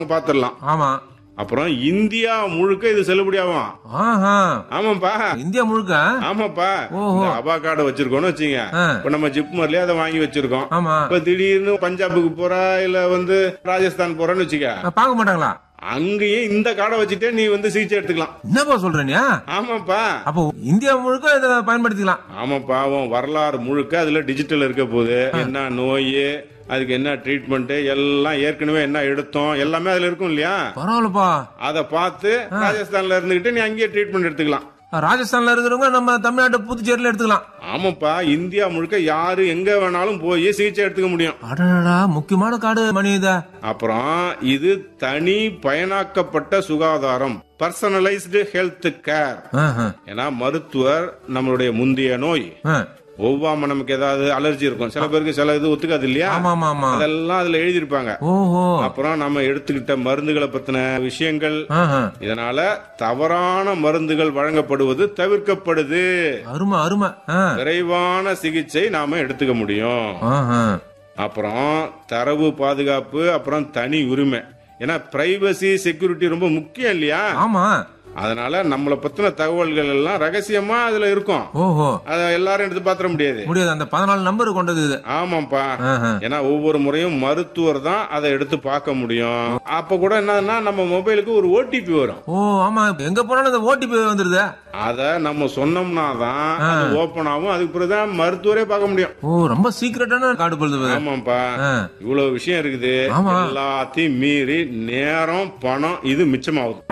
பாத்துடலாம் ஆமா அப்புறம் இந்தியா முழுக்க இது செல்லுபடியாகும் ஆஹா ஆமாப்பா இந்தியா முழுக்க ஆமாப்பா ஓஹோ. இந்த அபா கார்டு வச்சிருக்கோம்னு வச்சுங்க ஆ. இப்ப நம்ம ஜிப்மர்லயே அதை வாங்கி வச்சிருக்கோம் ஆமா இப்ப திடீர்னு பஞ்சாபுக்கு போறா இல்ல வந்து ராஜஸ்தான் போறேன்னு வச்சுக்க அஹ், பார்க்க மாட்டாங்களா அங்கேயே இந்த கார்டை வச்சுட்டே நீ வந்து சிகிச்சை எடுத்துக்கலாம் என்னப்பா சொல்ற நீ ஆமாப்பா அப்போ இந்தியா முழுக்க இதை பயன்படுத்திக்கலாம் ஆமாப்பா உன் வரலாறு முழுக்க அதுல டிஜிட்டல் இருக்க போகுது என்ன நோய் அதுக்கு என்ன ட்ரீட்மெண்ட் எல்லாம் ஏற்கனவே என்ன எடுத்தோம் எல்லாமே அதுல இருக்கும் இல்லையா பரவாயில்லப்பா அதை பார்த்து ராஜஸ்தான்ல இருந்துகிட்டு நீ அங்கேயே ட்ரீட்மெண்ட் எடுத்துக்கலாம் ராஜஸ்தான்ல இருக்கிறவங்க நம்ம தமிழ்நாட்டு புதுச்சேரியில எடுத்துக்கலாம் ஆமாப்பா இந்தியா முழுக்க யாரு எங்க வேணாலும் போய் சிகிச்சை எடுத்துக்க முடியும் அடடா முக்கியமான காடு மணி இத அப்புறம் இது தனி பயனாக்கப்பட்ட சுகாதாரம் பர்சனலைஸ்டு ஹெல்த் கேர் ஆஹா. ஏன்னா மருத்துவர் நம்மளுடைய முந்தைய நோய் ஆ. ஒவ்வாம நமக்கு ஏதாவது அலர்ஜி இருக்கும் சில பேருக்கு சில இது ஒத்துக்காது இல்லையா ஆமா ஆமா ஆமா அதெல்லாம் அதுல எழுதியிருப்பாங்க ஓஹோ அப்புறம் நம்ம எடுத்துக்கிட்ட மருந்துகளை பத்தின விஷயங்கள் ஆஹா. இதனால தவறான மருந்துகள் வழங்கப்படுவது தவிர்க்கப்படுது அருமை அருமை ஆ. விரைவான சிகிச்சை நாம எடுத்துக்க முடியும் ஆஹா. அப்புறம் தரவு பாதுகாப்பு அப்புறம் தனி உரிமை ஏன்னா பிரைவசி செக்யூரிட்டி ரொம்ப முக்கியம் இல்லையா ஆமா அதனால நம்மளை பத்தின தகவல்கள் எல்லாம் ரகசியமா அதுல இருக்கும் ஓஹோ அத எல்லாரும் எடுத்து பாத்திர முடியாது முடியாது அந்த பதினாலு நம்பர் கொண்டது இது ஆமாப்பா ஆஹா. ஏன்னா ஒவ்வொரு முறையும் மருத்துவர் தான் அதை எடுத்து பார்க்க முடியும் அப்ப கூட என்னன்னா நம்ம மொபைலுக்கு ஒரு ஓடிபி வரும் ஓ ஆமா எங்க போனாலும் இந்த ஓடிபி வந்துருது அத நம்ம சொன்னோம்னா தான் அது ஓபன் ஆகும் அதுக்கு பிறகுதான் மருத்துவரே பார்க்க முடியும் ஓ ரொம்ப சீக்கிரட்டான காடு பொழுது ஆமாப்பா ஆ. இவ்வளவு விஷயம் இருக்குது ஆமா. எல்லாத்தையும் மீறி நேரம் பணம் இது மிச்சமாகுது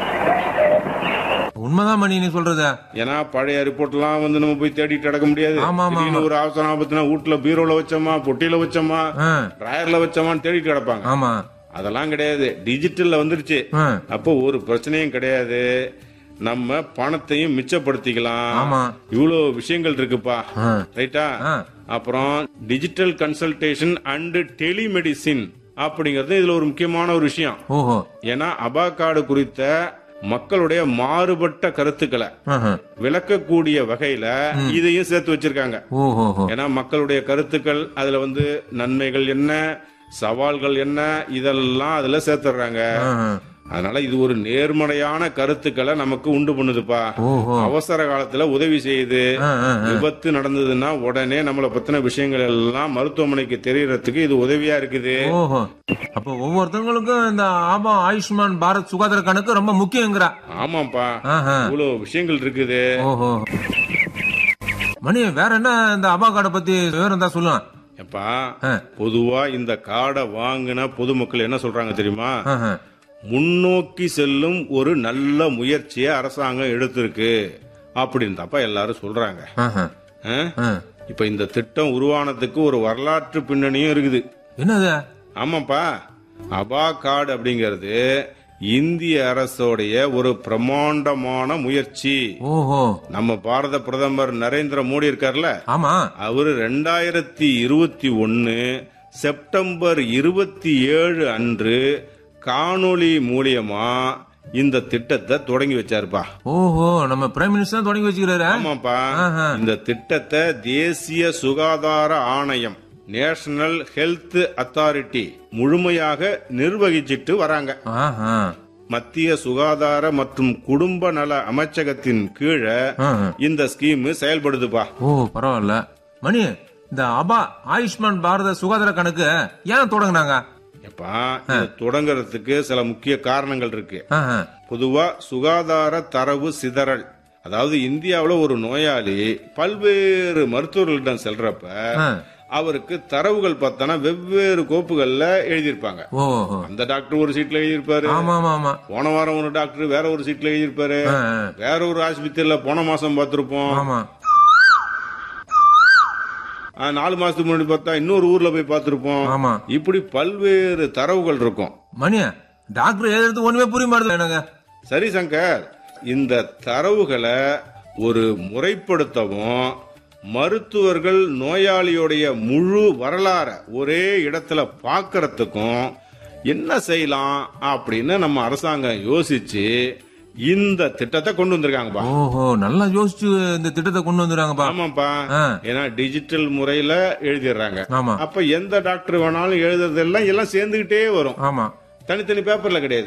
உண்மைதான் மணி நீ சொல்றது ஏன்னா பழைய ரிப்போர்ட் எல்லாம் வந்து நம்ம போய் தேடிட்டு நடக்க முடியாது ஆமா, ஆமா, திடீர்னு ஒரு அவசரம் ஆபத்துனா வீட்டுல பீரோல வச்சோமா பொட்டியில வச்சோமா ஆ. டிராயர்ல வச்சோமான்னு தேடிட்டு கிடப்பாங்க ஆமா அதெல்லாம் கிடையாது டிஜிட்டல்ல வந்துருச்சு ஆ. அப்போ ஒரு பிரச்சனையும் கிடையாது நம்ம பணத்தையும் மிச்சப்படுத்திக்கலாம் ஆமா. இவ்வளவு விஷயங்கள் இருக்குப்பா ஆ. ரைட்டா ஆ. அப்புறம் டிஜிட்டல் கன்சல்டேஷன் அண்ட் டெலிமெடிசின் அப்படிங்கறது இதுல ஒரு முக்கியமான ஒரு விஷயம் ஓஹோ ஏன்னா அபா கார்டு குறித்த மக்களுடைய மாறுபட்ட கருத்துக்களை ஆஹா. விளக்கக்கூடிய வகையில இதையும் சேர்த்து வச்சிருக்காங்க ஓஹோஹோ ஏன்னா மக்களுடைய கருத்துக்கள் அதுல வந்து நன்மைகள் என்ன சவால்கள் என்ன இதெல்லாம் அதுல சேர்த்துடுறாங்க ஆஹா. அதனால இது ஒரு நேர்மறையான கருத்துக்களை நமக்கு உண்டு பண்ணுதுப்பா ஓஹோ அவசர காலத்துல உதவி செய்யுது ஆ, ஆ, ஆ. விபத்து நடந்ததுன்னா உடனே நம்மளை பத்தின விஷயங்கள் எல்லாம் மருத்துவமனைக்கு தெரியறதுக்கு இது உதவியா இருக்குது ஓஹோ அப்ப ஒவ்வொருத்தவங்களுக்கும் இந்த ஆபா ஆயுஷ்மான் பாரத் சுகாதார கணக்கு ரொம்ப முக்கியங்கிறா ஆமாப்பா ஆஹா. இவ்வளவு விஷயங்கள் இருக்குது ஓஹோ மணி வேற என்ன இந்த அபா கார்டை பத்தி விவரம் தான் சொல்லுவேன் எப்பா ஆ. பொதுவா இந்த கார்டை வாங்கின பொதுமக்கள் என்ன சொல்றாங்க தெரியுமா ஆஹா. முன்னோக்கி செல்லும் ஒரு நல்ல முயற்சியை அரசாங்கம் எடுத்திருக்கு அப்படின்னு தப்பா எல்லாரும் சொல்றாங்க ஆஹா. ஆ? ஆ. இப்ப இந்த திட்டம் உருவானதுக்கு ஒரு வரலாற்று பின்னணியும் இருக்குது என்னது ஆமாப்பா அபா கார்டு அப்படிங்கிறது இந்திய அரசோடைய ஒரு பிரமாண்டமான முயற்சி ஓஹோ நம்ம பாரத பிரதமர் நரேந்திர மோடி இருக்கார்ல ஆமா அவரு ரெண்டாயிரத்தி இருபத்தி ஒன்னு செப்டம்பர் இருபத்தி ஏழு அன்று காணொளி மூலியமா இந்த திட்டத்தை தொடங்கி வச்சாருப்பா ஓஹோ நம்ம பிரைம் மினிஸ்டர் தொடங்கி வச்சுக்கிறாரு ஆமாப்பா ஆஹா. இந்த திட்டத்தை தேசிய சுகாதார ஆணையம் நேஷனல் ஹெல்த் அத்தாரிட்டி முழுமையாக நிர்வகிச்சிட்டு வராங்க ஆஹா. மத்திய சுகாதார மற்றும் குடும்ப நல அமைச்சகத்தின் கீழே ஆஹா. இந்த ஸ்கீம் செயல்படுதுப்பா ஓ பரவாயில்ல மணி இந்த அபா ஆயுஷ்மான் பாரத சுகாதார கணக்கு ஏன் தொடங்குனாங்க எப்பா இது தொடங்குறதுக்கு சில முக்கிய காரணங்கள் இருக்கு ஆஹா. பொதுவா சுகாதார தரவு சிதறல் அதாவது இந்தியாவுல ஒரு நோயாளி பல்வேறு மருத்துவர்களிடம் செல்றப்ப ஆ. அவருக்கு தரவுகள் பார்த்தோன்னா வெவ்வேறு கோப்புகள்ல எழுதியிருப்பாங்க ஓஹோ அந்த டாக்டர் ஒரு சீட்ல எழுதியிருப்பாரு ஆமா ஆமா ஆமா போன வாரம் ஒரு டாக்டர் வேற ஒரு சீட்ல எழுதியிருப்பாரு ஆ, ஆ. வேற ஒரு ஆஸ்பத்திரியில போன மாசம் பார்த்திருப்போம் ஆமா ஆ, நாலு மாசத்துக்கு முன்னாடி பார்த்தா இன்னொரு ஊர்ல போய் பார்த்திருப்போம் ஆமா இப்படி பல்வேறு தரவுகள் இருக்கும் மணி டாக்டர் எழுதுறது ஒண்ணுமே புரிய மாட்டேது எனக்கு சரி சங்கர் இந்த தரவுகளை ஒரு முறைப்படுத்தவும் மருத்துவர்கள் நோயாளியோடைய முழு வரலாற ஒரே இடத்துல பார்க்கறதுக்கும் என்ன செய்யலாம் அப்படின்னு நம்ம அரசாங்கம் யோசிச்சு இந்த திட்டத்தை கொண்டு வந்திருக்காங்கப்பா ஓஹோ நல்லா யோசிச்சு இந்த திட்டத்தை கொண்டு வந்துடுறாங்கப்பா ஆமாப்பா ஆ. ஏன்னா டிஜிட்டல் முறையில எழுதிடுறாங்க ஆமா அப்ப எந்த டாக்டர் வேணாலும் எழுதுறதெல்லாம் எல்லாம் சேர்ந்துகிட்டே வரும் ஆமா தனித்தனி பேப்பர்ல கிடையாது